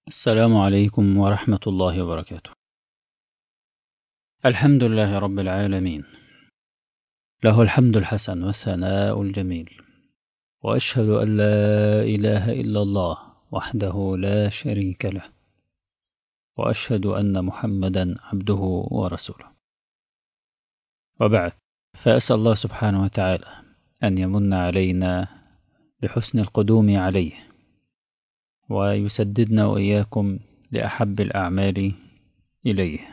السلام عليكم ورحمة الله وبركاته. الحمد لله رب العالمين. له الحمد الحسن والثناء الجميل. وأشهد أن لا إله إلا الله وحده لا شريك له. وأشهد أن محمدا عبده ورسوله. وبعد فأسأل الله سبحانه وتعالى أن يمن علينا بحسن القدوم عليه ويسددنا وإياكم لأحب الأعمال إليه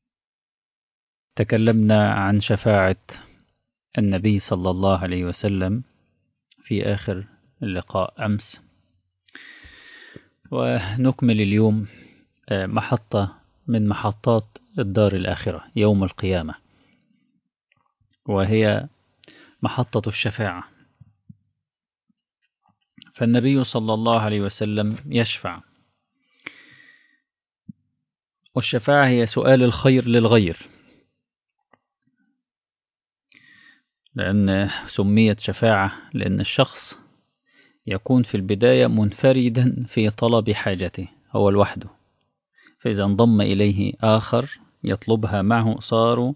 تكلمنا عن شفاعة النبي صلى الله عليه وسلم في آخر اللقاء أمس ونكمل اليوم محطة من محطات الدار الآخرة يوم القيامة وهي محطة الشفاعة فالنبي صلى الله عليه وسلم يشفع والشفاعة هي سؤال الخير للغير لأن سميت شفاعة لأن الشخص يكون في البداية منفردا في طلب حاجته هو لوحده فإذا انضم إليه آخر يطلبها معه صاروا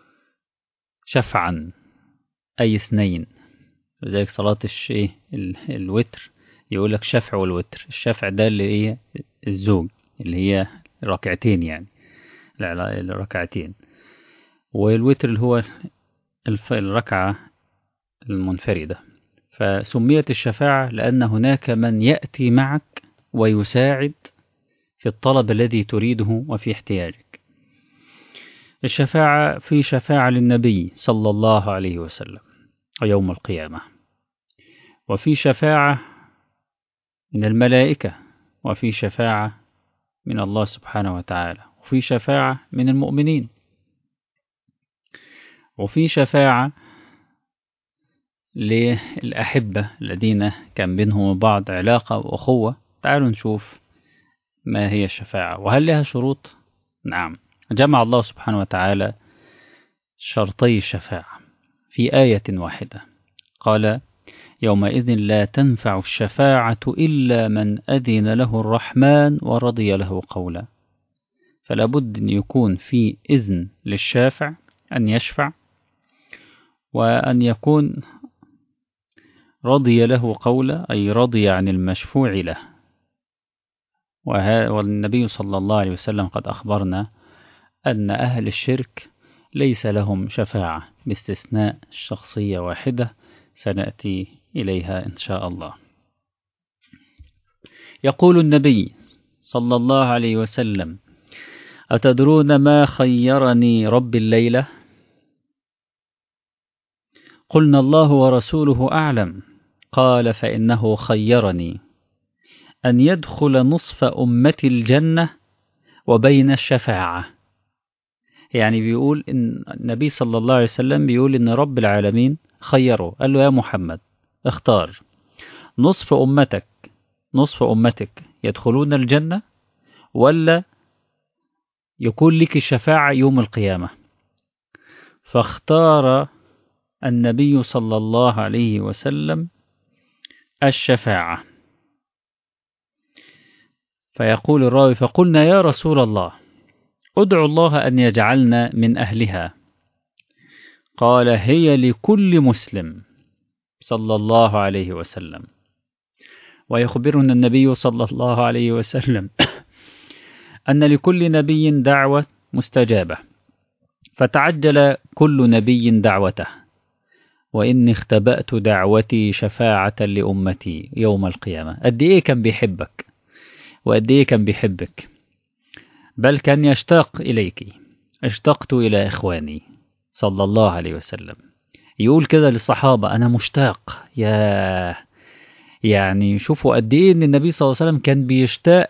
شفعا أي اثنين لذلك صلاة الشيء الوتر يقول لك شفع والوتر الشفع ده اللي هي الزوج اللي هي ركعتين يعني الركعتين والوتر اللي هو الركعة المنفردة فسميت الشفاعة لأن هناك من يأتي معك ويساعد في الطلب الذي تريده وفي احتياجك الشفاعة في شفاعة للنبي صلى الله عليه وسلم يوم القيامة وفي شفاعة من الملائكة وفي شفاعة من الله سبحانه وتعالى وفي شفاعة من المؤمنين وفي شفاعة للأحبة الذين كان بينهم وبعض علاقة وأخوة تعالوا نشوف ما هي الشفاعة وهل لها شروط؟ نعم جمع الله سبحانه وتعالى شرطي الشفاعة في آية واحدة قال يومئذ لا تنفع الشفاعة إلا من أذن له الرحمن ورضي له قولا فلا بد أن يكون في إذن للشافع أن يشفع وأن يكون رضي له قولا أي رضي عن المشفوع له والنبي صلى الله عليه وسلم قد أخبرنا أن أهل الشرك ليس لهم شفاعة باستثناء شخصية واحدة سنأتي إليها إن شاء الله يقول النبي صلى الله عليه وسلم أتدرون ما خيرني رب الليلة قلنا الله ورسوله أعلم قال فإنه خيرني أن يدخل نصف أمتي الجنة وبين الشفاعة يعني بيقول إن النبي صلى الله عليه وسلم بيقول إن رب العالمين خيره قال له يا محمد اختار نصف أمتك نصف أمتك يدخلون الجنة ولا يكون لك الشفاعة يوم القيامة فاختار النبي صلى الله عليه وسلم الشفاعة فيقول الراوي فقلنا يا رسول الله ادعو الله أن يجعلنا من أهلها قال هي لكل مسلم صلى الله عليه وسلم ويخبرنا النبي صلى الله عليه وسلم أن لكل نبي دعوة مستجابة فتعجل كل نبي دعوته وإني اختبأت دعوتي شفاعة لأمتي يوم القيامة قد إيه كان بيحبك وقد إيه كان بيحبك بل كان يشتاق إليك اشتقت إلى إخواني صلى الله عليه وسلم يقول كده للصحابة أنا مشتاق يا يعني شوفوا قد إيه إن النبي صلى الله عليه وسلم كان بيشتاق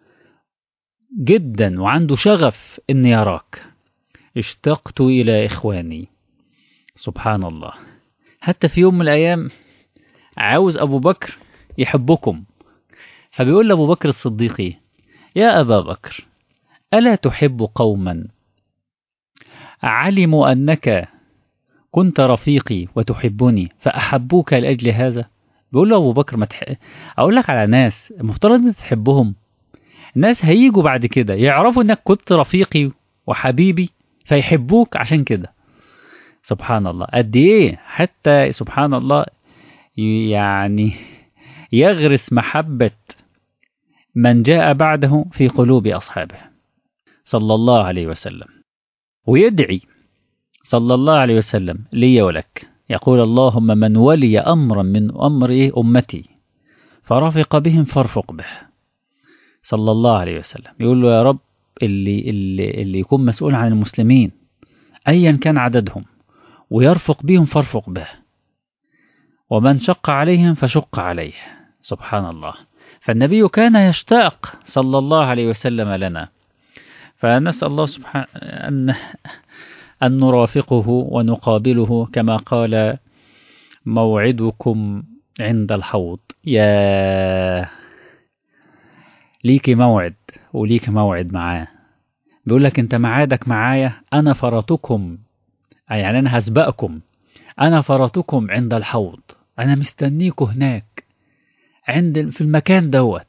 جدا وعنده شغف إن يراك اشتقت إلى إخواني سبحان الله حتى في يوم من الأيام عاوز أبو بكر يحبكم فبيقول لأبو بكر الصديق يا أبا بكر ألا تحب قوما علموا أنك كنت رفيقي وتحبني فأحبوك لأجل هذا بيقول له أبو بكر ما تح... أقول لك على ناس المفترض أن تحبهم الناس هيجوا بعد كده يعرفوا انك كنت رفيقي وحبيبي فيحبوك عشان كده سبحان الله قد ايه حتى سبحان الله يعني يغرس محبة من جاء بعده في قلوب أصحابه صلى الله عليه وسلم ويدعي صلى الله عليه وسلم لي ولك يقول اللهم من ولي أمرا من أمر أمتي فرفق بهم فارفق به صلى الله عليه وسلم يقول له يا رب اللي, اللي, اللي يكون مسؤول عن المسلمين أيا كان عددهم ويرفق بهم فارفق به ومن شق عليهم فشق عليه سبحان الله فالنبي كان يشتاق صلى الله عليه وسلم لنا فنسأل الله سبحانه أن, أن نرافقه ونقابله كما قال موعدكم عند الحوض يا ليك موعد وليك موعد معاه بيقول لك انت معادك معايا انا فرطكم يعني انا هسبقكم انا فرطكم عند الحوض انا مستنيكوا هناك عند في المكان دوت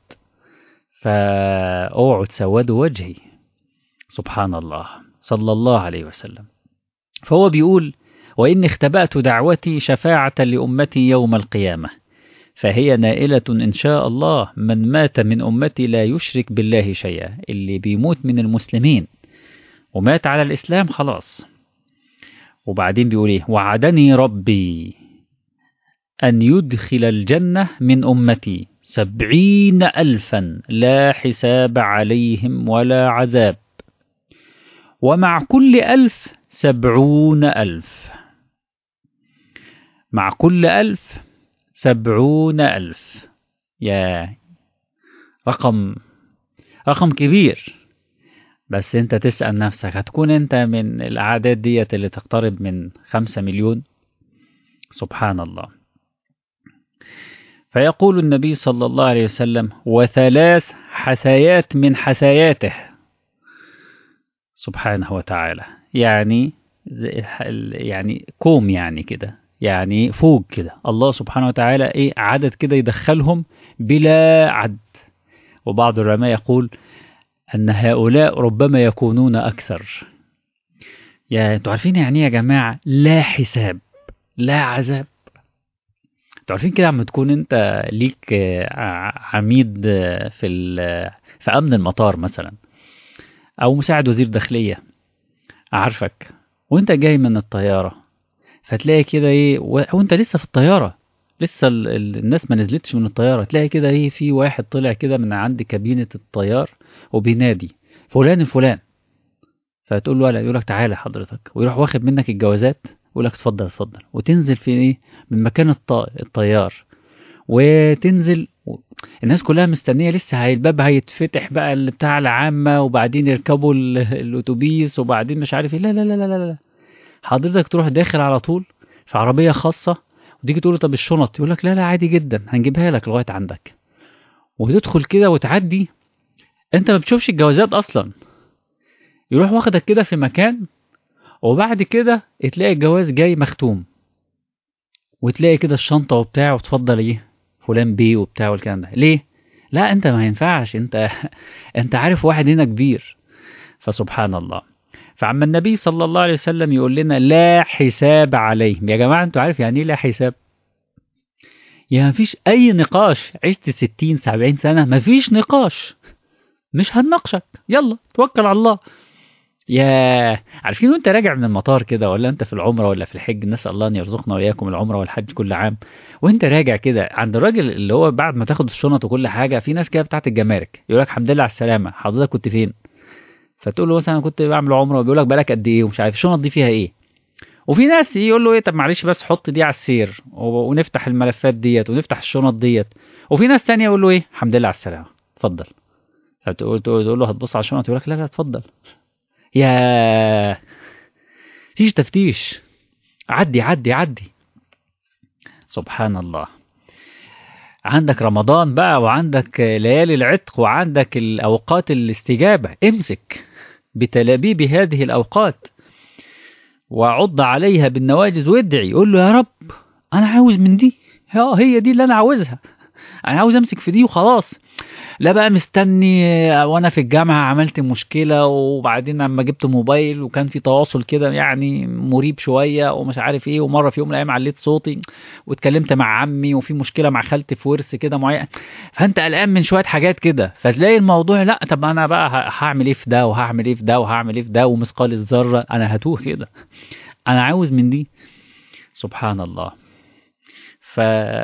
فاوعوا تسودوا وجهي سبحان الله صلى الله عليه وسلم فهو بيقول وإن اختبأت دعوتي شفاعة لأمتي يوم القيامة فهي نائلة إن شاء الله من مات من أمتي لا يشرك بالله شيئا اللي بيموت من المسلمين ومات على الإسلام خلاص وبعدين بيقول إيه وعدني ربي أن يدخل الجنة من أمتي سبعين ألفا لا حساب عليهم ولا عذاب ومع كل ألف سبعون ألف مع كل ألف سبعون ألف يا رقم رقم كبير بس انت تسأل نفسك هتكون انت من الأعداد ديت اللي تقترب من خمسة مليون سبحان الله فيقول النبي صلى الله عليه وسلم وثلاث حثيات من حثياته سبحانه وتعالى يعني يعني كوم يعني كده يعني فوق كده الله سبحانه وتعالى ايه عدد كده يدخلهم بلا عد وبعض العلماء يقول ان هؤلاء ربما يكونون اكثر يا انتوا عارفين يعني يا جماعه لا حساب لا عذاب انتوا عارفين كده عم تكون انت ليك عميد في في امن المطار مثلا او مساعد وزير داخليه عارفك وانت جاي من الطياره فتلاقي كده ايه وانت لسه في الطياره لسه ال... ال... الناس ما نزلتش من الطياره تلاقي كده ايه في واحد طلع كده من عند كابينه الطيار وبينادي فلان فلان فتقول له لا يقول لك تعالى حضرتك ويروح واخد منك الجوازات ويقول لك اتفضل اتفضل وتنزل في ايه من مكان الط... الطيار وتنزل الناس كلها مستنيه لسه هي الباب هيتفتح بقى اللي بتاع العامه وبعدين يركبوا الاتوبيس وبعدين مش عارف ايه لا لا لا لا لا حضرتك تروح داخل على طول في عربيه خاصه وتيجي تقول له طب الشنط يقول لك لا لا عادي جدا هنجيبها لك لغايه عندك وتدخل كده وتعدي انت ما بتشوفش الجوازات اصلا يروح واخدك كده في مكان وبعد كده تلاقي الجواز جاي مختوم وتلاقي كده الشنطه وبتاع وتفضل ايه فلان بيه وبتاع والكلام ده ليه لا انت ما ينفعش انت انت عارف واحد هنا كبير فسبحان الله فعما النبي صلى الله عليه وسلم يقول لنا لا حساب عليهم يا جماعه انتوا عارف يعني ايه لا حساب يعني مفيش اي نقاش عشت 60 70 سنه مفيش نقاش مش هنناقشك يلا توكل على الله يا عارفين وانت راجع من المطار كده ولا انت في العمره ولا في الحج نسال الله ان يرزقنا واياكم العمره والحج كل عام وانت راجع كده عند الراجل اللي هو بعد ما تاخد الشنط وكل حاجه في ناس كده بتاعت الجمارك يقول لك الحمد لله على السلامه حضرتك كنت فين فتقول له مثلا كنت بعمل عمره وبيقول لك بالك قد ايه ومش عارف الشنط دي فيها ايه وفي ناس يقول له ايه طب معلش بس حط دي على السير ونفتح الملفات ديت ونفتح الشنط ديت وفي ناس ثانيه يقول له ايه الحمد لله على السلامه اتفضل فتقول تقول له هتبص على الشنط يقول لك لا لا اتفضل يا فيش تفتيش عدي عدي عدي سبحان الله عندك رمضان بقى وعندك ليالي العتق وعندك الأوقات الاستجابة امسك بتلابيب هذه الأوقات وعض عليها بالنواجذ وادعي قول له يا رب أنا عاوز من دي اه هي دي اللي أنا عاوزها انا عاوز امسك في دي وخلاص لا بقى مستني وانا في الجامعه عملت مشكله وبعدين لما جبت موبايل وكان في تواصل كده يعني مريب شويه ومش عارف ايه ومره في يوم من الايام عليت صوتي واتكلمت مع عمي وفي مشكله مع خالتي في ورث كده معين فانت قلقان من شويه حاجات كده فتلاقي الموضوع لا طب انا بقى ه- هعمل ايه في ده وهعمل ايه في ده وهعمل ايه في ده ومثقال الذره انا هتوه كده انا عاوز من دي سبحان الله ف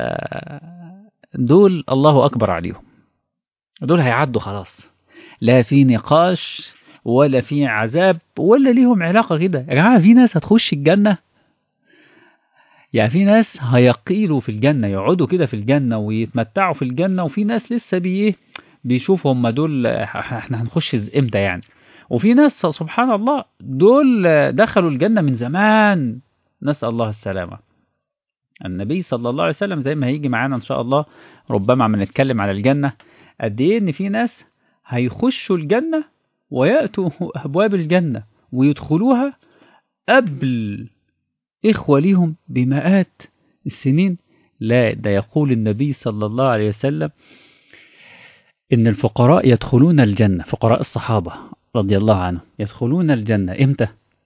دول الله اكبر عليهم دول هيعدوا خلاص لا في نقاش ولا في عذاب ولا ليهم علاقة كده يا جماعة في ناس هتخش الجنة يعني في ناس هيقيلوا في الجنة يقعدوا كده في الجنة ويتمتعوا في الجنة وفي ناس لسه بي ايه بيشوفوا هم دول احنا هنخش امتى يعني وفي ناس سبحان الله دول دخلوا الجنة من زمان نسأل الله السلامة النبي صلى الله عليه وسلم زي ما هيجي معانا ان شاء الله ربما عم نتكلم على الجنة قد ايه ان في ناس هيخشوا الجنة ويأتوا أبواب الجنة ويدخلوها قبل إخوة ليهم بمئات السنين لا ده يقول النبي صلى الله عليه وسلم إن الفقراء يدخلون الجنة فقراء الصحابة رضي الله عنهم يدخلون الجنة إمتى؟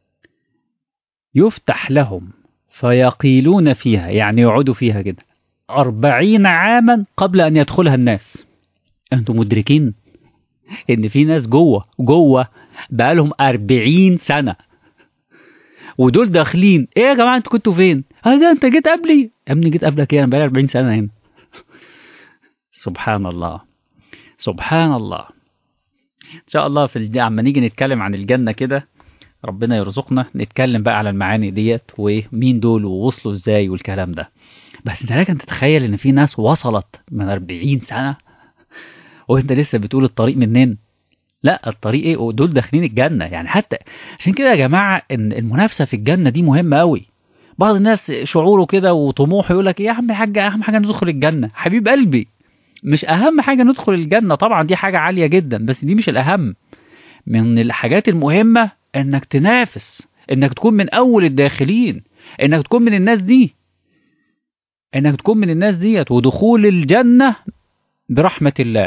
يفتح لهم فيقيلون فيها يعني يقعدوا فيها كده أربعين عاما قبل أن يدخلها الناس أنتم مدركين إن في ناس جوه جوه بقالهم أربعين سنة ودول داخلين ايه يا جماعه انتوا كنتوا فين؟ اه ده انت جيت قبلي يا ابني جيت قبلك ايه انا بقالي 40 سنه هنا سبحان الله سبحان الله ان شاء الله في الج... اما نيجي نتكلم عن الجنه كده ربنا يرزقنا نتكلم بقى على المعاني ديت ومين دول ووصلوا ازاي والكلام ده بس انت لكن تتخيل ان في ناس وصلت من 40 سنه وانت لسه بتقول الطريق منين لا الطريق ايه دول داخلين الجنه يعني حتى عشان كده يا جماعه ان المنافسه في الجنه دي مهمه قوي بعض الناس شعوره كده وطموحه يقول لك يا عم الحاج اهم حاجه ندخل الجنه حبيب قلبي مش اهم حاجه ندخل الجنه طبعا دي حاجه عاليه جدا بس دي مش الاهم من الحاجات المهمه انك تنافس انك تكون من اول الداخلين انك تكون من الناس دي انك تكون من الناس ديت ودخول الجنه برحمه الله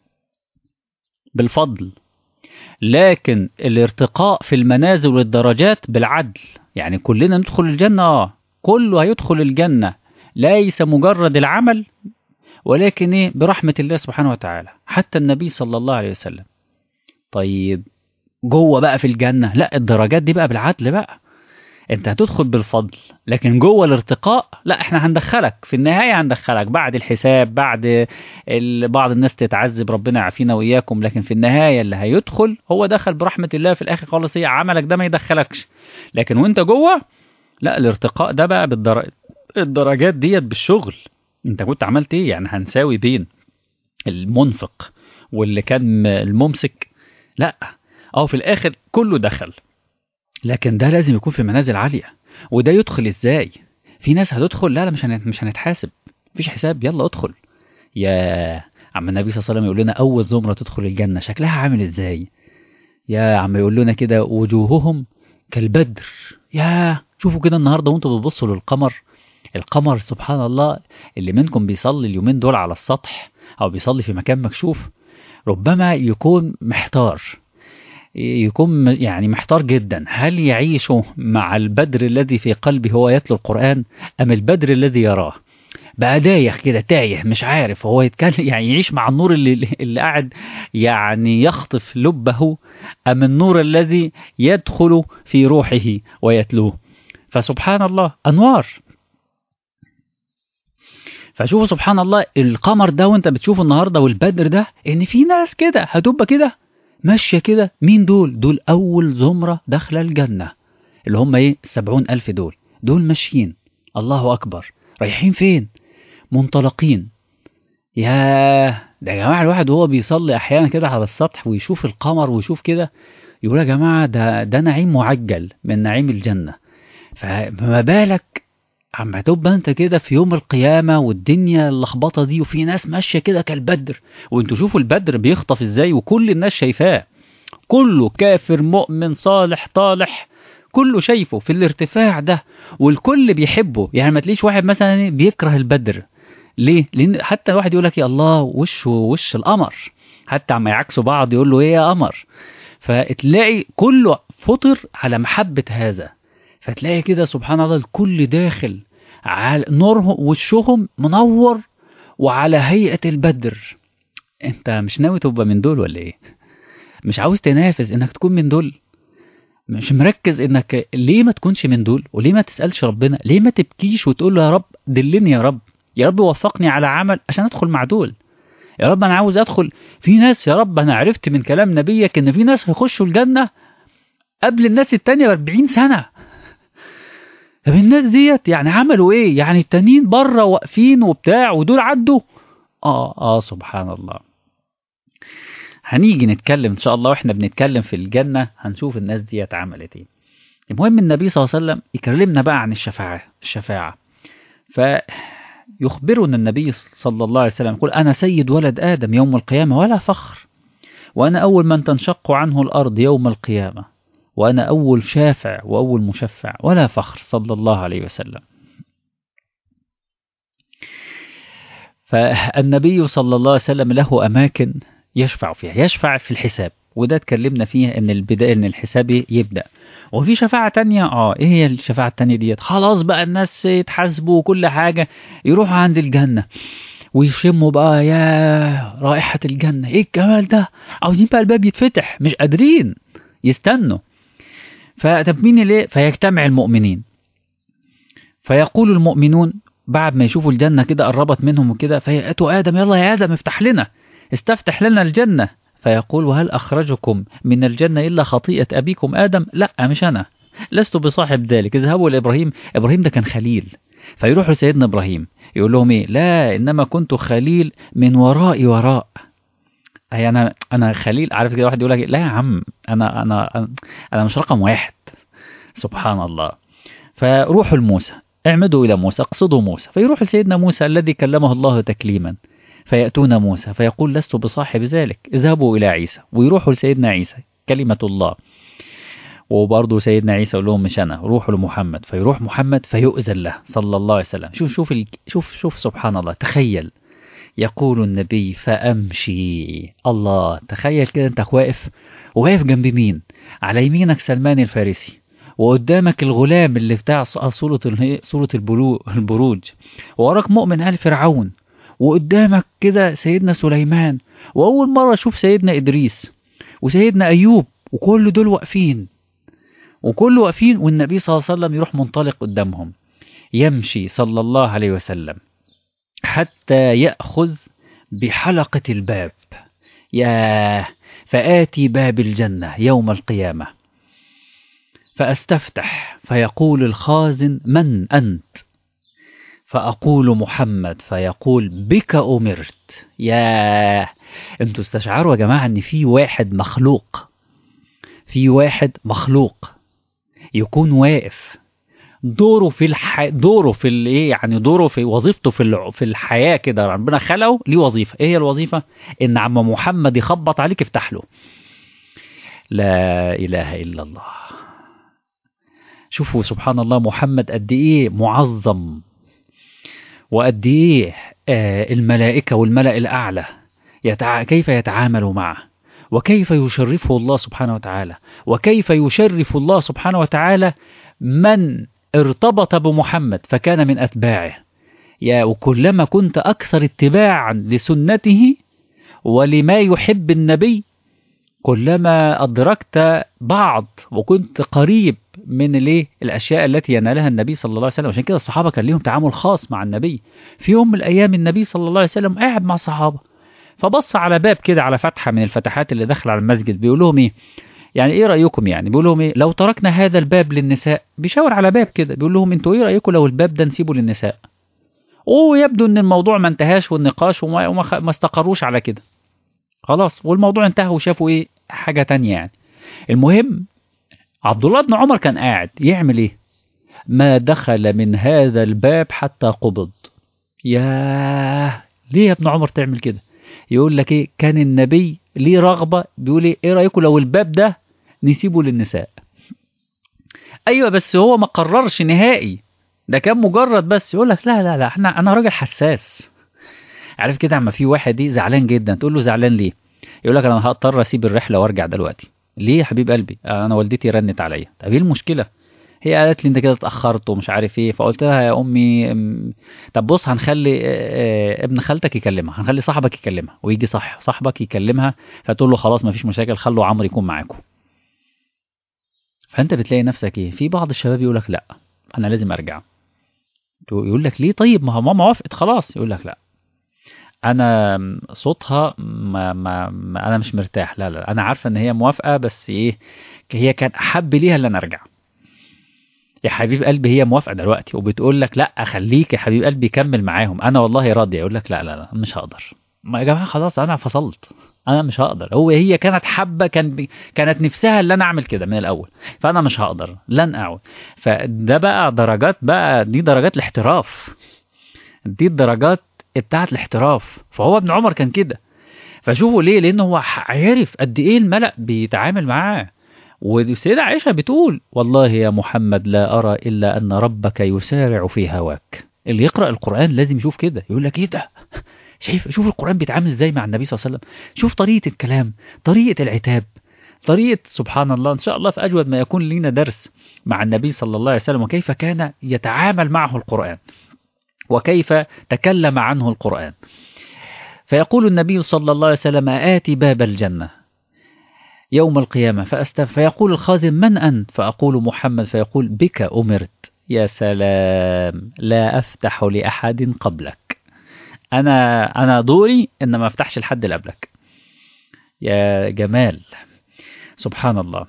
بالفضل لكن الارتقاء في المنازل والدرجات بالعدل يعني كلنا ندخل الجنة اه كله هيدخل الجنة ليس مجرد العمل ولكن ايه برحمة الله سبحانه وتعالى حتى النبي صلى الله عليه وسلم طيب جوه بقى في الجنة لا الدرجات دي بقى بالعدل بقى انت هتدخل بالفضل لكن جوه الارتقاء لا احنا هندخلك في النهاية هندخلك بعد الحساب بعد ال... بعض الناس تتعذب ربنا يعافينا واياكم لكن في النهاية اللي هيدخل هو دخل برحمة الله في الاخر خالص هي عملك ده ما يدخلكش لكن وانت جوه لا الارتقاء ده بقى بالدر... الدرجات ديت بالشغل انت كنت عملت ايه يعني هنساوي بين المنفق واللي كان الممسك لا او في الاخر كله دخل لكن ده لازم يكون في منازل عالية وده يدخل ازاي في ناس هتدخل لا لا مش مش هنتحاسب مفيش حساب يلا ادخل يا عم النبي صلى الله عليه وسلم يقول لنا اول زمرة تدخل الجنة شكلها عامل ازاي يا عم يقول لنا كده وجوههم كالبدر يا شوفوا كده النهارده وانتوا بتبصوا للقمر القمر سبحان الله اللي منكم بيصلي اليومين دول على السطح او بيصلي في مكان مكشوف ربما يكون محتار يكون يعني محتار جدا هل يعيش مع البدر الذي في قلبه هو يتلو القرآن أم البدر الذي يراه بقى دايخ كده تايه مش عارف هو يتكلم يعني يعيش مع النور اللي, اللي قاعد يعني يخطف لبه أم النور الذي يدخل في روحه ويتلوه فسبحان الله أنوار فشوفوا سبحان الله القمر ده وانت بتشوفه النهارده والبدر ده ان في ناس كده هتبقى كده ماشية كده مين دول دول أول زمرة داخلة الجنة اللي هم إيه السبعون ألف دول دول ماشيين الله أكبر رايحين فين منطلقين يا ده يا جماعة الواحد وهو بيصلي أحيانا كده على السطح ويشوف القمر ويشوف كده يقول يا جماعة ده ده نعيم معجل من نعيم الجنة فما بالك عم تبقى انت كده في يوم القيامة والدنيا اللخبطة دي وفي ناس ماشية كده كالبدر وانتوا شوفوا البدر بيخطف ازاي وكل الناس شايفاه كله كافر مؤمن صالح طالح كله شايفه في الارتفاع ده والكل بيحبه يعني ما تلاقيش واحد مثلا بيكره البدر ليه لان حتى الواحد يقول لك يا الله وشه وش القمر حتى عما يعكسوا بعض يقول له ايه يا قمر فتلاقي كله فطر على محبة هذا فتلاقي كده سبحان الله الكل داخل على نورهم وشهم منور وعلى هيئة البدر انت مش ناوي تبقى من دول ولا ايه مش عاوز تنافس انك تكون من دول مش مركز انك ليه ما تكونش من دول وليه ما تسألش ربنا ليه ما تبكيش وتقول له يا رب دلني يا رب يا رب وفقني على عمل عشان ادخل مع دول يا رب انا عاوز ادخل في ناس يا رب انا عرفت من كلام نبيك ان في ناس هيخشوا الجنة قبل الناس التانية ب 40 سنة طب الناس ديت يعني عملوا ايه يعني التانيين بره واقفين وبتاع ودول عدوا اه اه سبحان الله هنيجي نتكلم ان شاء الله واحنا بنتكلم في الجنة هنشوف الناس ديت عملت ايه المهم النبي صلى الله عليه وسلم يكلمنا بقى عن الشفاعة الشفاعة فيخبرنا النبي صلى الله عليه وسلم يقول أنا سيد ولد آدم يوم القيامة ولا فخر وأنا أول من تنشق عنه الأرض يوم القيامة وأنا أول شافع وأول مشفع ولا فخر صلى الله عليه وسلم فالنبي صلى الله عليه وسلم له أماكن يشفع فيها يشفع في الحساب وده اتكلمنا فيه ان البداية ان الحساب يبدأ وفي شفاعة تانية اه ايه هي الشفاعة التانية ديت خلاص بقى الناس يتحاسبوا وكل حاجة يروحوا عند الجنة ويشموا بقى يا رائحة الجنة ايه الجمال ده عاوزين بقى الباب يتفتح مش قادرين يستنوا فطب مين اللي فيجتمع المؤمنين فيقول المؤمنون بعد ما يشوفوا الجنة كده قربت منهم وكده فيأتوا آدم يلا يا آدم افتح لنا استفتح لنا الجنة فيقول وهل أخرجكم من الجنة إلا خطيئة أبيكم آدم لا مش أنا لست بصاحب ذلك اذهبوا لإبراهيم إبراهيم ده كان خليل فيروحوا لسيدنا إبراهيم يقول لهم إيه لا إنما كنت خليل من وراء وراء أي أنا أنا خليل عارف كده واحد يقول لك لا يا عم أنا أنا أنا مش رقم واحد سبحان الله فروحوا لموسى اعمدوا إلى موسى اقصدوا موسى فيروح لسيدنا موسى الذي كلمه الله تكليما فيأتون موسى فيقول لست بصاحب ذلك اذهبوا إلى عيسى ويروحوا لسيدنا عيسى كلمة الله وبرضه سيدنا عيسى يقول لهم مش أنا روحوا لمحمد فيروح محمد فيؤذن له صلى الله عليه وسلم شوف شوف شوف شوف سبحان الله تخيل يقول النبي فأمشي الله تخيل كده أنت واقف واقف جنب مين على يمينك سلمان الفارسي وقدامك الغلام اللي بتاع صورة صورة البروج ووراك مؤمن آل فرعون وقدامك كده سيدنا سليمان وأول مرة أشوف سيدنا إدريس وسيدنا أيوب وكل دول واقفين وكل واقفين والنبي صلى الله عليه وسلم يروح منطلق قدامهم يمشي صلى الله عليه وسلم حتى يأخذ بحلقة الباب يا فآتي باب الجنة يوم القيامة فأستفتح فيقول الخازن من أنت فأقول محمد فيقول بك أمرت يا انتوا استشعروا يا جماعة ان في واحد مخلوق في واحد مخلوق يكون واقف دوره في الح... دوره في الايه يعني دوره في وظيفته في ال... في الحياه كده ربنا خلقه ليه وظيفه ايه هي الوظيفه ان عم محمد يخبط عليك افتح له لا اله الا الله شوفوا سبحان الله محمد قد ايه معظم وقد ايه آه الملائكه والملأ الاعلى يتع... كيف يتعاملوا معه وكيف يشرفه الله سبحانه وتعالى وكيف يشرف الله سبحانه وتعالى من ارتبط بمحمد فكان من أتباعه يا وكلما كنت أكثر اتباعا لسنته ولما يحب النبي كلما أدركت بعض وكنت قريب من الايه الأشياء التي ينالها النبي صلى الله عليه وسلم عشان كده الصحابة كان لهم تعامل خاص مع النبي في يوم من الأيام النبي صلى الله عليه وسلم قاعد مع الصحابة فبص على باب كده على فتحة من الفتحات اللي داخل على المسجد بيقول لهم ايه يعني ايه رأيكم يعني بيقول لهم ايه لو تركنا هذا الباب للنساء بيشاور على باب كده بيقول لهم انتوا ايه رأيكم لو الباب ده نسيبه للنساء ويبدو ان الموضوع ما انتهاش والنقاش وما, وما ما استقروش على كده خلاص والموضوع انتهى وشافوا ايه حاجة تانية يعني المهم عبد الله بن عمر كان قاعد يعمل ايه ما دخل من هذا الباب حتى قبض ياه ليه يا ابن عمر تعمل كده يقول لك ايه كان النبي ليه رغبة بيقول ايه, إيه رأيكم لو الباب ده نسيبه للنساء ايوه بس هو ما قررش نهائي ده كان مجرد بس يقول لك لا لا لا احنا انا راجل حساس عارف كده اما في واحد دي زعلان جدا تقول له زعلان ليه يقول لك انا هضطر اسيب الرحله وارجع دلوقتي ليه يا حبيب قلبي انا والدتي رنت عليا طب ايه المشكله هي قالت لي انت كده اتاخرت ومش عارف ايه فقلت لها يا امي ام، طب بص هنخلي اه، اه، ابن خالتك يكلمها هنخلي صاحبك يكلمها ويجي صح صاحبك يكلمها فتقول له خلاص مفيش مشاكل خلوا عمرو يكون معاكم فانت بتلاقي نفسك ايه في بعض الشباب يقول لك لا انا لازم ارجع يقول لك ليه طيب ما هو ماما وافقت خلاص يقول لك لا انا صوتها ما, ما, ما انا مش مرتاح لا لا انا عارفه ان هي موافقه بس ايه هي كان احب ليها ان انا ارجع يا حبيب قلبي هي موافقه دلوقتي وبتقول لك لا خليك يا حبيب قلبي كمل معاهم انا والله راضيه يقول لك لا لا لا مش هقدر ما يا جماعه خلاص انا فصلت انا مش هقدر هو هي كانت حابه كان بي كانت نفسها ان انا اعمل كده من الاول فانا مش هقدر لن اعود فده بقى درجات بقى دي درجات الاحتراف دي الدرجات بتاعت الاحتراف فهو ابن عمر كان كده فشوفوا ليه لان هو عارف قد ايه الملأ بيتعامل معاه والسيدة عائشة بتقول والله يا محمد لا أرى إلا أن ربك يسارع في هواك اللي يقرأ القرآن لازم يشوف كده يقول لك إيه ده شايف شوف القرآن بيتعامل إزاي مع النبي صلى الله عليه وسلم شوف طريقة الكلام طريقة العتاب طريقة سبحان الله إن شاء الله في أجود ما يكون لنا درس مع النبي صلى الله عليه وسلم وكيف كان يتعامل معه القرآن وكيف تكلم عنه القرآن فيقول النبي صلى الله عليه وسلم آتي باب الجنة يوم القيامة فأستف فيقول الخازن من أنت فأقول محمد فيقول بك أمرت يا سلام لا أفتح لأحد قبلك أنا أنا دوري إن ما أفتحش لحد اللي قبلك يا جمال سبحان الله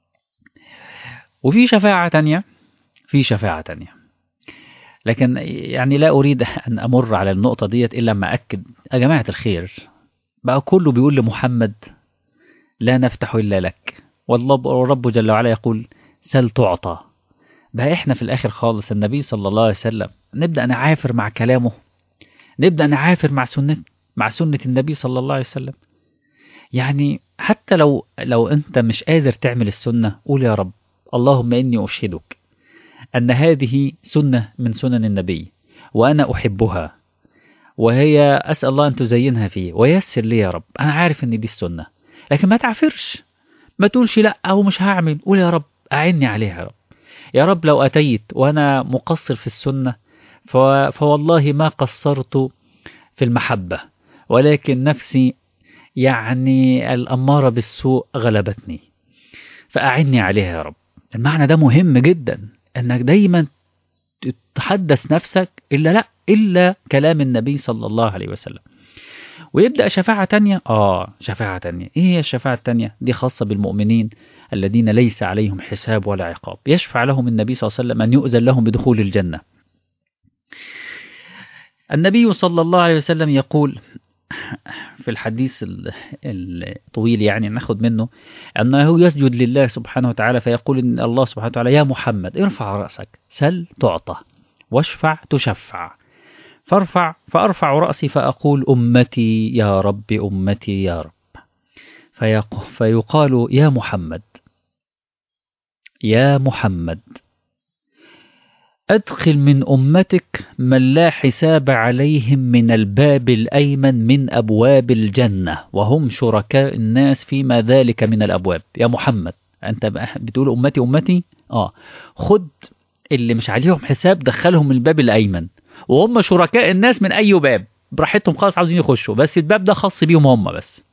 وفي شفاعة تانية في شفاعة تانية لكن يعني لا أريد أن أمر على النقطة ديت إلا ما أكد يا جماعة الخير بقى كله بيقول لمحمد لا نفتح إلا لك والله رب جل وعلا يقول سل تعطى بقى إحنا في الآخر خالص النبي صلى الله عليه وسلم نبدأ نعافر مع كلامه نبدأ نعافر مع سنة مع سنة النبي صلى الله عليه وسلم يعني حتى لو لو أنت مش قادر تعمل السنة قول يا رب اللهم إني أشهدك أن هذه سنة من سنن النبي وأنا أحبها وهي أسأل الله أن تزينها فيه ويسر لي يا رب أنا عارف أن دي السنة لكن ما تعفرش ما تقولش لا أو مش هعمل قول يا رب أعني عليها يا رب يا رب لو أتيت وأنا مقصر في السنة فوالله ما قصرت في المحبة ولكن نفسي يعني الأمارة بالسوء غلبتني فأعني عليها يا رب المعنى ده مهم جدا انك دايما تحدث نفسك الا لا الا كلام النبي صلى الله عليه وسلم ويبدا شفاعه تانية اه شفاعه تانية ايه هي الشفاعه التانية دي خاصه بالمؤمنين الذين ليس عليهم حساب ولا عقاب يشفع لهم النبي صلى الله عليه وسلم ان يؤذن لهم بدخول الجنه النبي صلى الله عليه وسلم يقول في الحديث الطويل يعني ناخد منه أنه يسجد لله سبحانه وتعالى فيقول إن الله سبحانه وتعالى يا محمد ارفع رأسك سل تعطى واشفع تشفع فارفع فأرفع رأسي فأقول أمتي يا رب أمتي يا رب فيقال يا محمد يا محمد أدخل من أمتك من لا حساب عليهم من الباب الأيمن من أبواب الجنة وهم شركاء الناس فيما ذلك من الأبواب يا محمد أنت بتقول أمتي أمتي آه خد اللي مش عليهم حساب دخلهم من الباب الأيمن وهم شركاء الناس من أي باب براحتهم خالص عاوزين يخشوا بس الباب ده خاص بيهم هم بس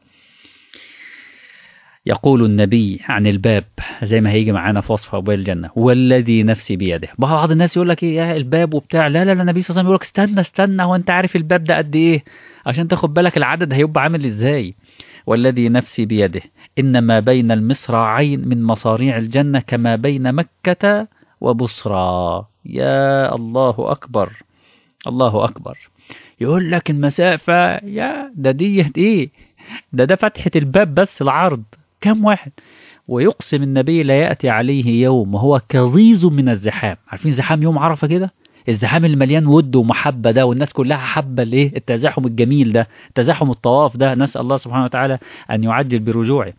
يقول النبي عن الباب زي ما هيجي معانا في وصف ابواب الجنه والذي نفسي بيده بعض الناس يقول لك ايه يا الباب وبتاع لا لا لا النبي صلى الله عليه وسلم يقول لك استنى استنى هو انت عارف الباب ده قد ايه عشان تاخد بالك العدد هيبقى عامل ازاي والذي نفسي بيده انما بين المصراعين من مصاريع الجنه كما بين مكه وبصرى يا الله اكبر الله اكبر يقول لك المسافه يا ده ديت ايه ده ده فتحه الباب بس العرض كم واحد ويقسم النبي لا يأتي عليه يوم وهو كظيظ من الزحام عارفين زحام يوم عرفة كده الزحام اللي مليان ود ومحبة ده والناس كلها حابة الايه التزاحم الجميل ده تزاحم الطواف ده نسأل الله سبحانه وتعالى أن يعجل برجوعه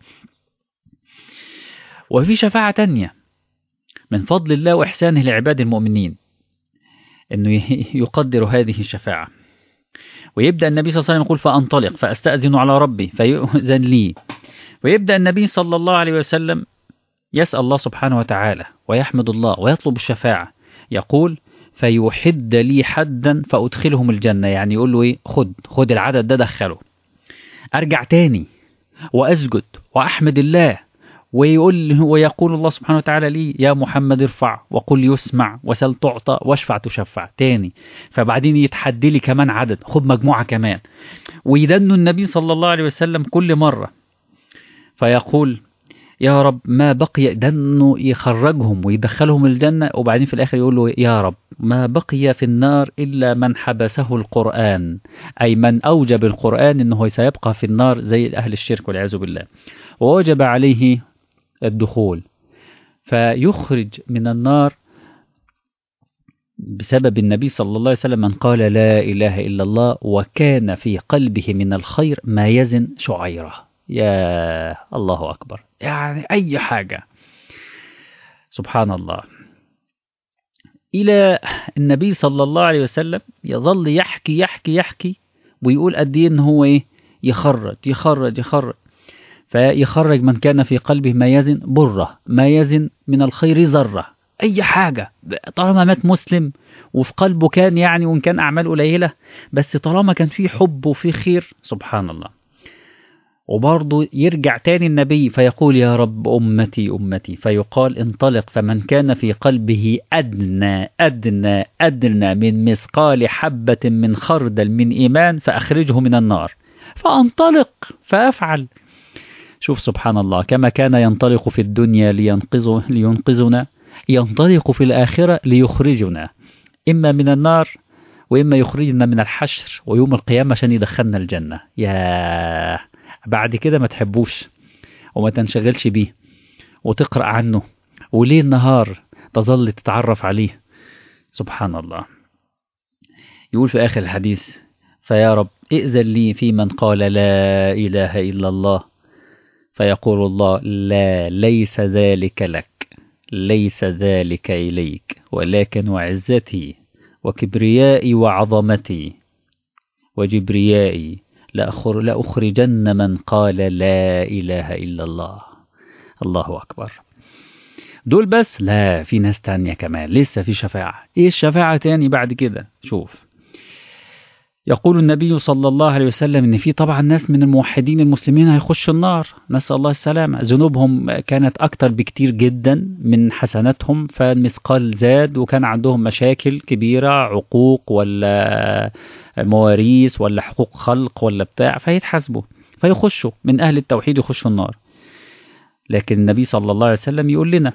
وفي شفاعة تانية من فضل الله وإحسانه لعباد المؤمنين أنه يقدر هذه الشفاعة ويبدأ النبي صلى الله عليه وسلم يقول فأنطلق فأستأذن على ربي فيؤذن لي ويبدأ النبي صلى الله عليه وسلم يسأل الله سبحانه وتعالى ويحمد الله ويطلب الشفاعة يقول فيحد لي حدا فأدخلهم الجنة يعني يقول له إيه خد خد العدد ده دخله أرجع تاني وأسجد وأحمد الله ويقول ويقول الله سبحانه وتعالى لي يا محمد ارفع وقل يسمع وسل تعطى واشفع تشفع تاني فبعدين يتحدي لي كمان عدد خد مجموعة كمان ويدن النبي صلى الله عليه وسلم كل مرة فيقول يا رب ما بقي ده انه يخرجهم ويدخلهم الجنة وبعدين في الاخر يقول له يا رب ما بقي في النار الا من حبسه القرآن اي من اوجب القرآن انه سيبقى في النار زي اهل الشرك والعياذ بالله ووجب عليه الدخول فيخرج من النار بسبب النبي صلى الله عليه وسلم من قال لا إله إلا الله وكان في قلبه من الخير ما يزن شعيرة يا الله أكبر يعني أي حاجة سبحان الله إلى النبي صلى الله عليه وسلم يظل يحكي يحكي يحكي ويقول قد إيه إن هو إيه يخرج يخرج يخرج فيخرج من كان في قلبه ما يزن برة ما يزن من الخير ذرة أي حاجة طالما مات مسلم وفي قلبه كان يعني وإن كان أعمال قليلة بس طالما كان فيه حب وفيه خير سبحان الله وبرضه يرجع تاني النبي فيقول يا رب أمتي أمتي فيقال انطلق فمن كان في قلبه أدنى أدنى أدنى من مثقال حبة من خردل من إيمان فأخرجه من النار فأنطلق فأفعل شوف سبحان الله كما كان ينطلق في الدنيا لينقذ لينقذنا ينطلق في الآخرة ليخرجنا إما من النار وإما يخرجنا من الحشر ويوم القيامة عشان يدخلنا الجنة يا بعد كده ما تحبوش وما تنشغلش بيه وتقرأ عنه وليل نهار تظل تتعرف عليه سبحان الله يقول في آخر الحديث فيا رب ائذن لي في من قال لا إله إلا الله فيقول الله لا ليس ذلك لك ليس ذلك إليك ولكن وعزتي وكبريائي وعظمتي وجبريائي لأخر لأخرجن من قال لا إله إلا الله الله أكبر دول بس لا في ناس تانية كمان لسه في شفاعة ايه الشفاعة تاني بعد كده شوف يقول النبي صلى الله عليه وسلم ان في طبعا ناس من الموحدين المسلمين هيخشوا النار نسال الله السلامه ذنوبهم كانت اكتر بكتير جدا من حسناتهم فالمثقال زاد وكان عندهم مشاكل كبيره عقوق ولا مواريث ولا حقوق خلق ولا بتاع فيتحاسبوا فيخشوا من اهل التوحيد يخشوا النار لكن النبي صلى الله عليه وسلم يقول لنا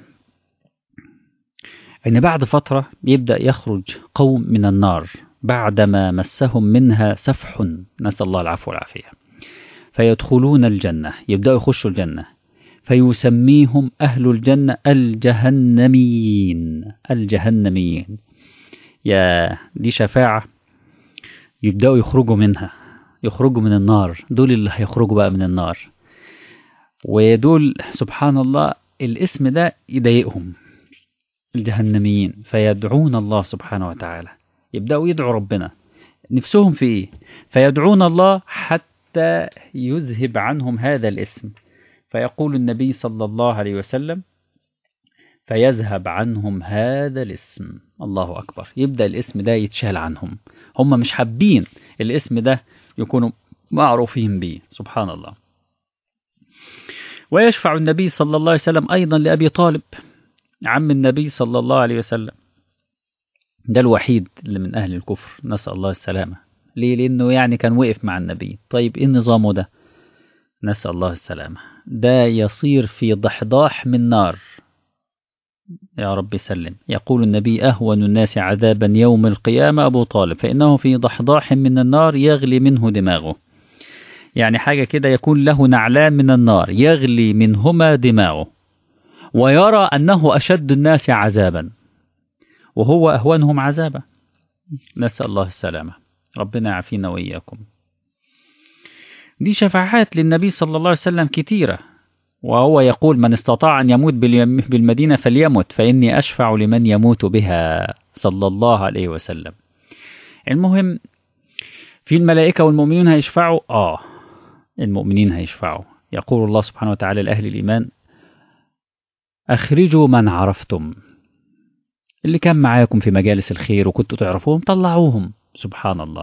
ان بعد فتره يبدا يخرج قوم من النار بعدما مسهم منها سفح نسأل الله العفو والعافية فيدخلون الجنة يبدأوا يخشوا الجنة فيسميهم أهل الجنة الجهنميين الجهنميين يا دي شفاعة يبدأوا يخرجوا منها يخرجوا من النار دول اللي هيخرجوا بقى من النار ودول سبحان الله الاسم ده يضايقهم الجهنميين فيدعون الله سبحانه وتعالى يبدأوا يدعوا ربنا نفسهم في إيه فيدعون الله حتى يذهب عنهم هذا الاسم فيقول النبي صلى الله عليه وسلم فيذهب عنهم هذا الاسم الله أكبر يبدأ الاسم ده يتشال عنهم هم مش حابين الاسم ده يكونوا معروفين به سبحان الله ويشفع النبي صلى الله عليه وسلم أيضا لأبي طالب عم النبي صلى الله عليه وسلم ده الوحيد اللي من أهل الكفر نسأل الله السلامة ليه لأنه يعني كان وقف مع النبي طيب إيه نظامه ده نسأل الله السلامة ده يصير في ضحضاح من نار يا رب سلم يقول النبي أهون الناس عذابا يوم القيامة أبو طالب فإنه في ضحضاح من النار يغلي منه دماغه يعني حاجة كده يكون له نعلان من النار يغلي منهما دماغه ويرى أنه أشد الناس عذابا وهو أهونهم عذابا نسأل الله السلامة ربنا يعافينا وإياكم دي شفاعات للنبي صلى الله عليه وسلم كتيرة وهو يقول من استطاع أن يموت بالمدينة فليمت فإني أشفع لمن يموت بها صلى الله عليه وسلم المهم في الملائكة والمؤمنين هيشفعوا آه المؤمنين هيشفعوا يقول الله سبحانه وتعالى لأهل الإيمان أخرجوا من عرفتم اللي كان معاكم في مجالس الخير وكنتوا تعرفوهم طلعوهم سبحان الله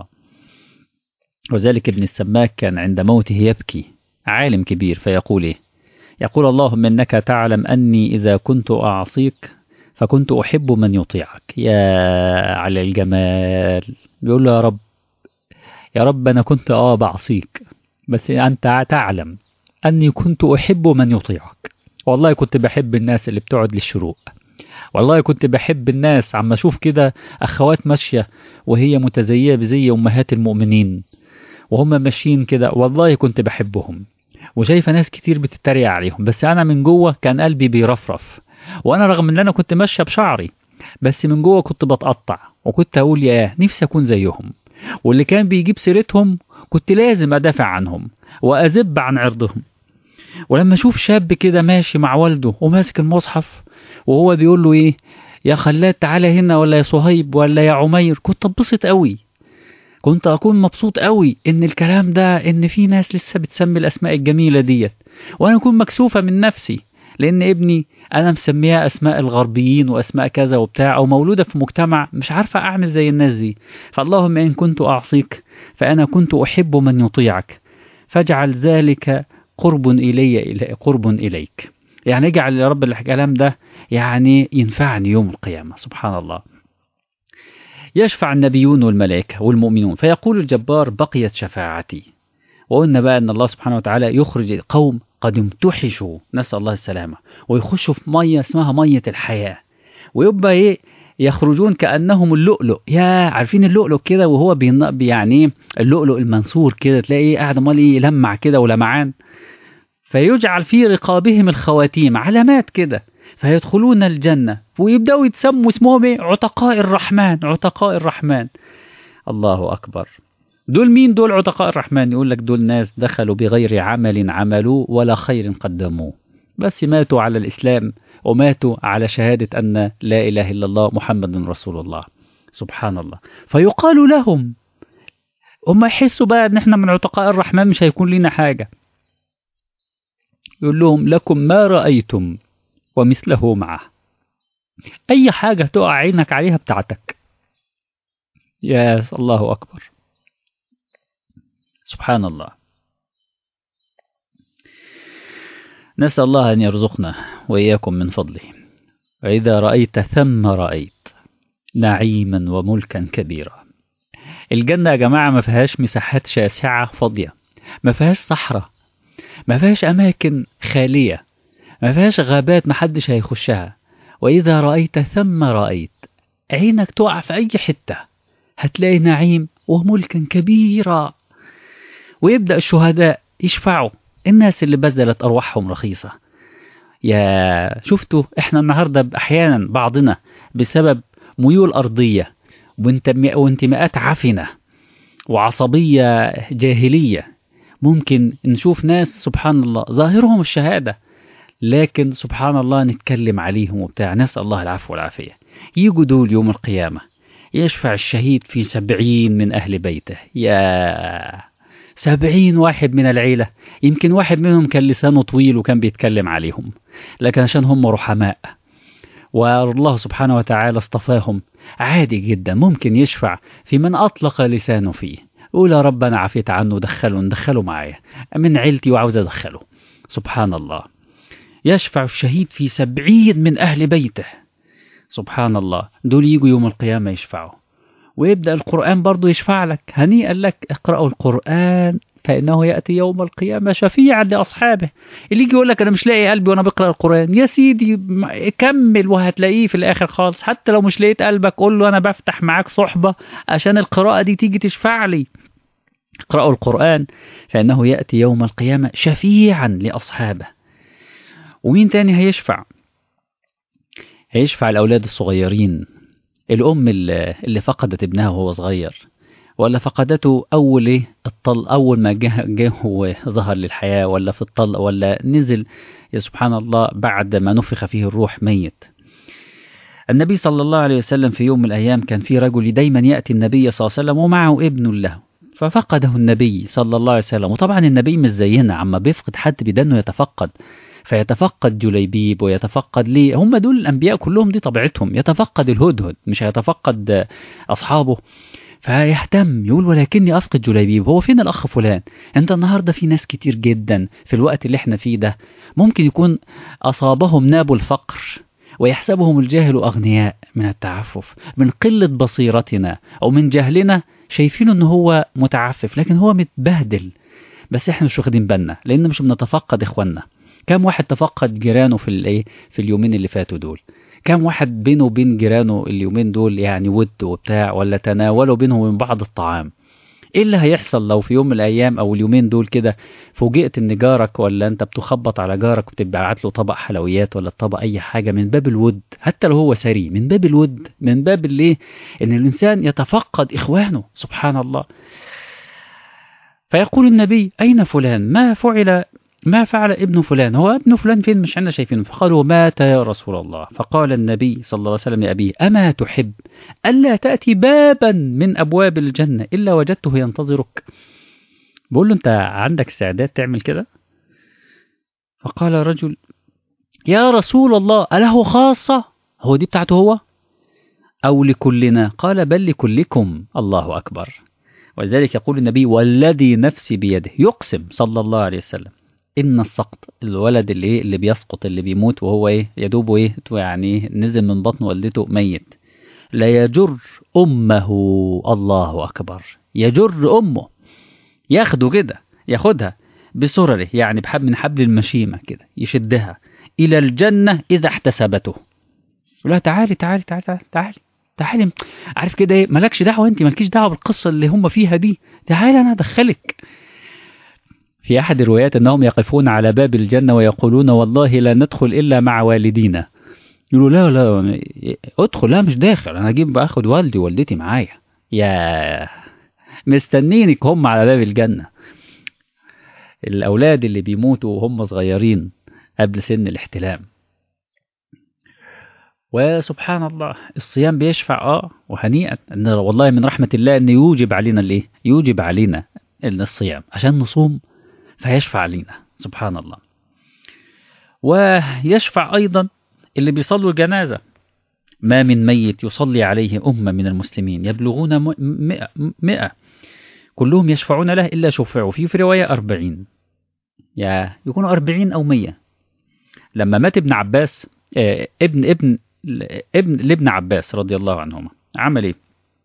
وذلك ابن السماك كان عند موته يبكي عالم كبير فيقول إيه يقول اللهم إنك تعلم أني إذا كنت أعصيك فكنت أحب من يطيعك يا على الجمال بيقول له يا رب يا رب أنا كنت آه بعصيك بس أنت تعلم أني كنت أحب من يطيعك والله كنت بحب الناس اللي بتقعد للشروق والله كنت بحب الناس عم أشوف كده أخوات ماشية وهي متزية بزي أمهات المؤمنين وهم ماشيين كده والله كنت بحبهم وشايفة ناس كتير بتتريق عليهم بس أنا من جوه كان قلبي بيرفرف وأنا رغم إن أنا كنت ماشية بشعري بس من جوه كنت بتقطع وكنت أقول ياه نفسي أكون زيهم واللي كان بيجيب سيرتهم كنت لازم أدافع عنهم وأذب عن عرضهم ولما أشوف شاب كده ماشي مع والده وماسك المصحف وهو بيقول له إيه يا خلاد تعالى هنا ولا يا صهيب ولا يا عمير كنت اتبسط قوي كنت أكون مبسوط قوي إن الكلام ده إن في ناس لسه بتسمي الأسماء الجميلة ديت وأنا أكون مكسوفة من نفسي لأن ابني أنا مسميها أسماء الغربيين وأسماء كذا وبتاع أو مولودة في مجتمع مش عارفة أعمل زي الناس دي فاللهم إن كنت أعصيك فأنا كنت أحب من يطيعك فاجعل ذلك قرب إلي قرب إليك يعني اجعل يا رب الكلام ده يعني ينفعني يوم القيامة سبحان الله يشفع النبيون والملائكة والمؤمنون فيقول الجبار بقيت شفاعتي وقلنا بقى أن الله سبحانه وتعالى يخرج قوم قد امتحشوا نسأل الله السلامة ويخشوا في مية اسمها مية الحياة ويبقى ايه يخرجون كأنهم اللؤلؤ يا عارفين اللؤلؤ كده وهو بين يعني اللؤلؤ المنصور كده تلاقيه قاعد امال ايه يلمع كده ولمعان فيجعل في رقابهم الخواتيم علامات كده فيدخلون الجنة ويبدأوا يتسموا اسمهم ايه عتقاء الرحمن عتقاء الرحمن الله أكبر دول مين دول عتقاء الرحمن يقول لك دول ناس دخلوا بغير عمل عملوا ولا خير قدموه بس ماتوا على الإسلام وماتوا على شهادة أن لا إله إلا الله محمد رسول الله سبحان الله فيقال لهم هم يحسوا بقى ان احنا من عتقاء الرحمن مش هيكون لنا حاجة يقول لهم لكم ما رأيتم ومثله معه أي حاجة تقع عينك عليها بتاعتك يا الله أكبر سبحان الله نسأل الله أن يرزقنا وإياكم من فضله وإذا رأيت ثم رأيت نعيما وملكا كبيرا الجنة يا جماعة ما فيهاش مساحات شاسعة فاضية ما فيهاش صحراء ما فيهاش أماكن خالية ما فيهاش غابات محدش هيخشها وإذا رأيت ثم رأيت عينك تقع في أي حتة هتلاقي نعيم وملكا كبيرا ويبدأ الشهداء يشفعوا الناس اللي بذلت أرواحهم رخيصة يا شفتوا احنا النهاردة أحيانا بعضنا بسبب ميول أرضية وانتماءات عفنة وعصبية جاهلية ممكن نشوف ناس سبحان الله ظاهرهم الشهادة لكن سبحان الله نتكلم عليهم وبتاع نسأل الله العفو والعافية يجوا دول يوم القيامة يشفع الشهيد في سبعين من أهل بيته يا سبعين واحد من العيلة يمكن واحد منهم كان لسانه طويل وكان بيتكلم عليهم لكن عشان هم رحماء والله سبحانه وتعالى اصطفاهم عادي جدا ممكن يشفع في من أطلق لسانه فيه قول يا رب أنا عفيت عنه دخله ندخله معايا من عيلتي وعاوز أدخله سبحان الله يشفع الشهيد في سبعين من أهل بيته سبحان الله دول يجوا يوم القيامة يشفعوا ويبدأ القرآن برضو يشفع لك هنيئا لك اقرأوا القرآن فإنه يأتي يوم القيامة شفيعا لأصحابه اللي يجي يقول لك أنا مش لاقي قلبي وأنا بقرأ القرآن يا سيدي كمل وهتلاقيه في الآخر خالص حتى لو مش لقيت قلبك قول له أنا بفتح معاك صحبة عشان القراءة دي تيجي تشفع لي اقرأوا القرآن فإنه يأتي يوم القيامة شفيعا لأصحابه ومين تاني هيشفع هيشفع الأولاد الصغيرين الأم اللي فقدت ابنها وهو صغير ولا فقدته أول إيه الطل أول ما جه جه وظهر للحياة ولا في الطل ولا نزل يا سبحان الله بعد ما نفخ فيه الروح ميت النبي صلى الله عليه وسلم في يوم من الأيام كان في رجل دايما يأتي النبي صلى الله عليه وسلم ومعه ابن له ففقده النبي صلى الله عليه وسلم وطبعا النبي مش زينا عما بيفقد حد بدنه يتفقد فيتفقد جليبيب ويتفقد ليه هم دول الأنبياء كلهم دي طبيعتهم يتفقد الهدهد مش هيتفقد أصحابه فيهتم يقول ولكني أفقد جليبيب هو فين الأخ فلان أنت النهاردة في ناس كتير جدا في الوقت اللي احنا فيه ده ممكن يكون أصابهم ناب الفقر ويحسبهم الجاهل أغنياء من التعفف من قلة بصيرتنا أو من جهلنا شايفينه ان هو متعفف لكن هو متبهدل بس احنا مش واخدين بالنا لان مش بنتفقد اخواننا كم واحد تفقد جيرانه في الايه في اليومين اللي فاتوا دول كم واحد بينه وبين جيرانه اليومين دول يعني ود وبتاع ولا تناولوا بينهم وبين بعض الطعام ايه اللي هيحصل لو في يوم من الايام او اليومين دول كده فوجئت ان جارك ولا انت بتخبط على جارك وتبعت له طبق حلويات ولا طبق اي حاجه من باب الود حتى لو هو سري من باب الود من باب الايه ان الانسان يتفقد اخوانه سبحان الله فيقول النبي اين فلان ما فعل ما فعل ابن فلان هو ابن فلان فين مش عندنا شايفينه فقالوا مات يا رسول الله فقال النبي صلى الله عليه وسلم لأبيه أما تحب ألا تأتي بابا من أبواب الجنة إلا وجدته ينتظرك بقول له أنت عندك استعداد تعمل كده فقال رجل يا رسول الله أله خاصة هو دي بتاعته هو أو لكلنا قال بل لكلكم الله أكبر ولذلك يقول النبي والذي نفسي بيده يقسم صلى الله عليه وسلم ان السقط الولد اللي ايه اللي بيسقط اللي بيموت وهو ايه يدوب ايه يعني نزل من بطن والدته ميت لا يجر امه الله اكبر يجر امه ياخده كده ياخدها بسرره يعني بحب من حبل المشيمه كده يشدها الى الجنه اذا احتسبته لا تعالي تعالي تعالي تعالي, تعالي. تعالي عارف كده ايه مالكش دعوه انت مالكيش دعوه بالقصه اللي هم فيها دي تعالي انا ادخلك في أحد الروايات أنهم يقفون على باب الجنة ويقولون والله لا ندخل إلا مع والدينا يقولوا لا لا ادخل لا مش داخل أنا أجيب باخد والدي ووالدتي معايا يا مستنينك هم على باب الجنة الأولاد اللي بيموتوا وهم صغيرين قبل سن الاحتلام وسبحان الله الصيام بيشفع اه وهنيئا ان والله من رحمه الله ان يوجب علينا الايه؟ يوجب علينا الصيام عشان نصوم فيشفع لينا سبحان الله ويشفع أيضا اللي بيصلوا الجنازة ما من ميت يصلي عليه أمة من المسلمين يبلغون مئة, مئة كلهم يشفعون له إلا شفعوا في في رواية أربعين يا يكونوا أربعين أو مية لما مات ابن عباس آه ابن ابن ابن لابن عباس رضي الله عنهما عمل ايه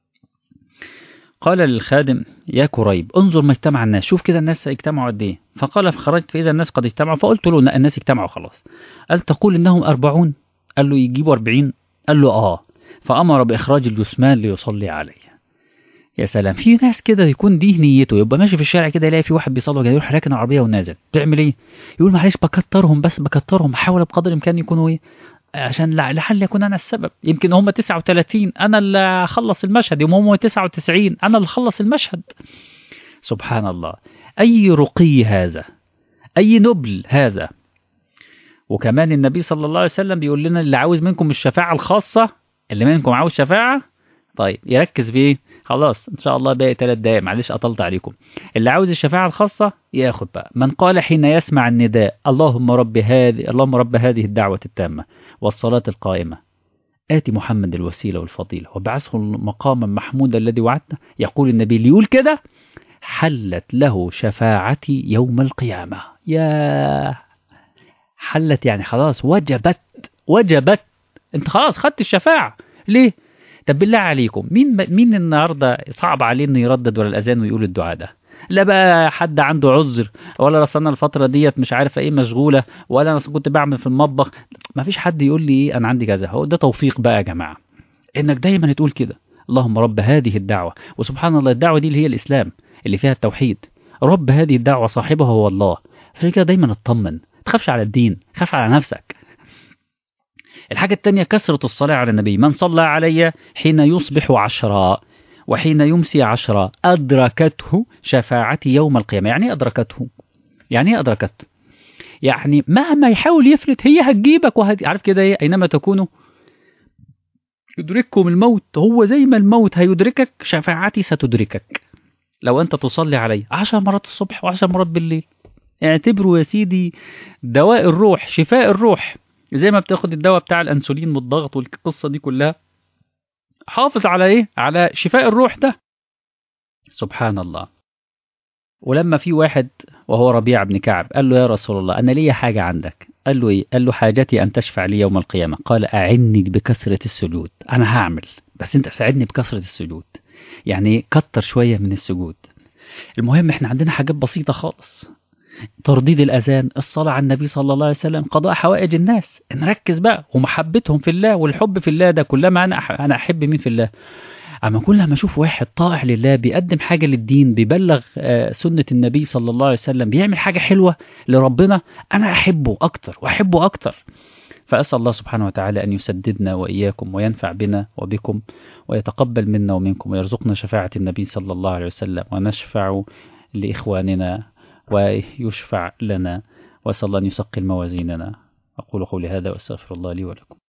قال للخادم يا كريب انظر ما اجتمع الناس شوف كده الناس اجتمعوا قد ايه فقال فخرجت فاذا الناس قد اجتمعوا فقلت له ان الناس اجتمعوا خلاص قال تقول انهم أربعون قال له يجيبوا أربعين قال له اه فامر باخراج الجثمان ليصلي عليه يا سلام في ناس كده يكون دي نيته يبقى ماشي في الشارع كده يلاقي في واحد بيصلي جاي يروح راكن العربيه ونازل تعمل ايه يقول معلش بكترهم بس بكترهم احاول بقدر الامكان يكونوا ايه عشان لعل يكون انا السبب يمكن هم 39 انا اللي اخلص المشهد يوم هم 99 انا اللي اخلص المشهد سبحان الله اي رقي هذا اي نبل هذا وكمان النبي صلى الله عليه وسلم بيقول لنا اللي عاوز منكم الشفاعه الخاصه اللي منكم عاوز شفاعه طيب يركز في ايه خلاص ان شاء الله باقي ثلاث دقايق معلش قطلت عليكم اللي عاوز الشفاعه الخاصه ياخد بقى من قال حين يسمع النداء اللهم رب هذه اللهم رب هذه الدعوه التامه والصلاة القائمة آتي محمد الوسيلة والفضيلة وابعثه المقام محمود الذي وعدته يقول النبي اللي يقول كده حلت له شفاعتي يوم القيامة يا حلت يعني خلاص وجبت وجبت انت خلاص خدت الشفاعة ليه طب بالله عليكم مين مين النهارده صعب عليه انه يردد ولا الاذان ويقول الدعاء ده لا بقى حد عنده عذر ولا اصل انا الفتره ديت مش عارف ايه مشغوله ولا انا كنت بعمل في المطبخ ما فيش حد يقول لي ايه انا عندي كذا هو ده توفيق بقى يا جماعه انك دايما تقول كده اللهم رب هذه الدعوه وسبحان الله الدعوه دي اللي هي الاسلام اللي فيها التوحيد رب هذه الدعوه صاحبها هو الله عشان كده دايما اطمن تخافش على الدين خاف على نفسك الحاجة الثانية كثرة الصلاة على النبي من صلى علي حين يصبح عشرا وحين يمسي عشرا أدركته شفاعتي يوم القيامة يعني ايه أدركته يعني ايه أدركت يعني مهما يحاول يفلت هي هتجيبك وهت... عارف كده ايه أينما تكونوا يدرككم الموت هو زي ما الموت هيدركك شفاعتي ستدركك لو أنت تصلي عليه عشر مرات الصبح وعشر مرات بالليل اعتبره يا سيدي دواء الروح شفاء الروح زي ما بتاخد الدواء بتاع الأنسولين والضغط والقصة دي كلها حافظ على إيه؟ على شفاء الروح ده سبحان الله ولما في واحد وهو ربيع بن كعب قال له يا رسول الله أنا ليا حاجة عندك قال له إيه؟ قال له حاجتي أن تشفع لي يوم القيامة قال أعني بكثرة السجود أنا هعمل بس أنت ساعدني بكثرة السجود يعني كتر شوية من السجود المهم احنا عندنا حاجات بسيطة خالص ترديد الأذان الصلاة على النبي صلى الله عليه وسلم قضاء حوائج الناس نركز بقى ومحبتهم في الله والحب في الله ده كلما أنا أح- أنا أحب مين في الله أما كل ما أشوف واحد طائع لله بيقدم حاجة للدين بيبلغ آه، سنة النبي صلى الله عليه وسلم بيعمل حاجة حلوة لربنا أنا أحبه أكتر وأحبه أكتر فأسأل الله سبحانه وتعالى أن يسددنا وإياكم وينفع بنا وبكم ويتقبل منا ومنكم ويرزقنا شفاعة النبي صلى الله عليه وسلم ونشفع لإخواننا ويشفع لنا وأسأل الله أن يثقل موازيننا أقول قولي هذا وأستغفر الله لي ولكم